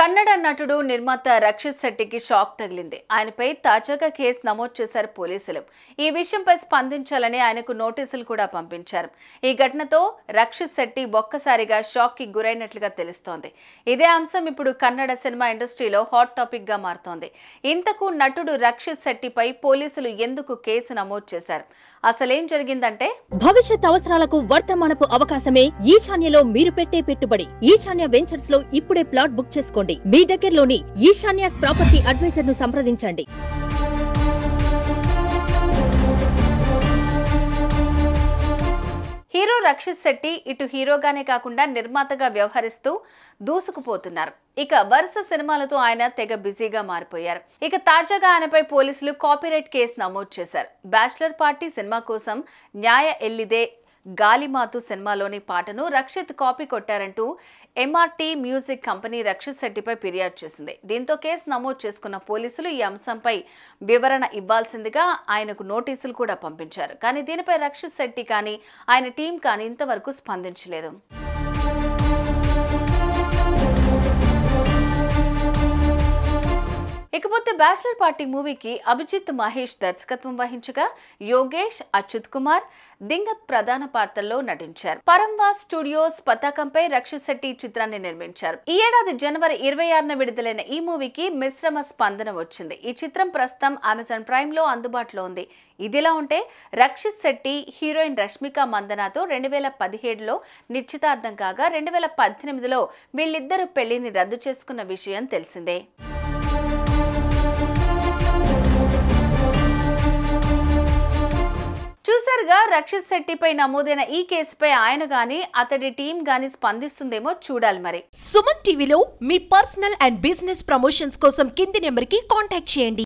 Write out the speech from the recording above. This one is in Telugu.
కన్నడ నటుడు నిర్మాత రక్షిత్ శెట్టికి షాక్ తగిలింది ఆయనపై తాజాగా కేసు నమోదు చేశారు పోలీసులు ఈ విషయంపై స్పందించాలని ఆయనకు నోటీసులు కూడా పంపించారు ఈ ఘటనతో రక్షిత్ శెట్టి ఒక్కసారిగా షాక్ కి గురైనట్లుగా తెలుస్తోంది ఇదే అంశం ఇప్పుడు కన్నడ సినిమా ఇండస్ట్రీలో హాట్ టాపిక్ గా మారుతోంది ఇంతకు నటుడు రక్షిత్ శెట్టిపై పోలీసులు ఎందుకు కేసు నమోదు చేశారు అసలేం జరిగిందంటే భవిష్యత్ అవసరాలకు వర్తమానపు అవకాశమే ఈశాన్యలో మీరు పెట్టే పెట్టుబడి ఈశాన్య వెంచర్స్ లో ఇప్పుడే ప్లాట్ బుక్ చేసుకోండి మీ దగ్గరలోని ఈశాన్యాస్ ప్రాపర్టీ అడ్వైజర్ ను సంప్రదించండి హీరో రక్షిత్ శెట్టి ఇటు హీరోగానే కాకుండా నిర్మాతగా వ్యవహరిస్తూ దూసుకుపోతున్నారు ఇక వరుస సినిమాలతో ఆయన తెగ బిజీగా మారిపోయారు ఇక తాజాగా ఆయనపై పోలీసులు కాపీరైట్ కేసు నమోదు చేశారు బ్యాచిలర్ పార్టీ సినిమా కోసం న్యాయ ఎల్లిదే గాలిమాతు సినిమాలోని పాటను రక్షిత్ కాపీ కొట్టారంటూ ఎంఆర్టీ మ్యూజిక్ కంపెనీ రక్షిత్ శెట్టిపై ఫిర్యాదు చేసింది దీంతో కేసు నమోదు చేసుకున్న పోలీసులు ఈ అంశంపై వివరణ ఇవ్వాల్సిందిగా ఆయనకు నోటీసులు కూడా పంపించారు కానీ దీనిపై రక్షిత్ శెట్టి కానీ ఆయన టీం కానీ ఇంతవరకు స్పందించలేదు ఇకపోతే బ్యాచిలర్ పార్టీ మూవీకి అభిజిత్ మహేష్ దర్శకత్వం వహించగా యోగేష్ అచ్యుత్ కుమార్ దింగత్ ప్రధాన పాత్రల్లో నటించారు పరంవా స్టూడియోస్ పతాకంపై రక్షిత్ శెట్టి ఈ చిత్రాన్ని నిర్మించారు ఈ ఏడాది జనవరి ఇరవై ఆరున విడుదలైన ఈ మూవీకి మిశ్రమ స్పందన వచ్చింది ఈ చిత్రం ప్రస్తుతం అమెజాన్ ప్రైమ్ లో అందుబాటులో ఉంది ఇదిలా ఉంటే రక్షిత్ శెట్టి హీరోయిన్ రష్మిక మందనాతో రెండు వేల పదిహేడులో నిశ్చితార్థం కాగా రెండు వేల పద్దెనిమిదిలో వీళ్ళిద్దరూ పెళ్లిని రద్దు చేసుకున్న విషయం తెలిసిందే చూసారుగా రక్షిత్ శెట్టిపై నమోదైన ఈ కేసుపై ఆయన గాని అతడి టీం గాని స్పందిస్తుందేమో చూడాలి మరి సుమన్ టీవీలో మీ పర్సనల్ అండ్ బిజినెస్ ప్రమోషన్స్ కోసం కింది నెంబర్కి కాంటాక్ట్ చేయండి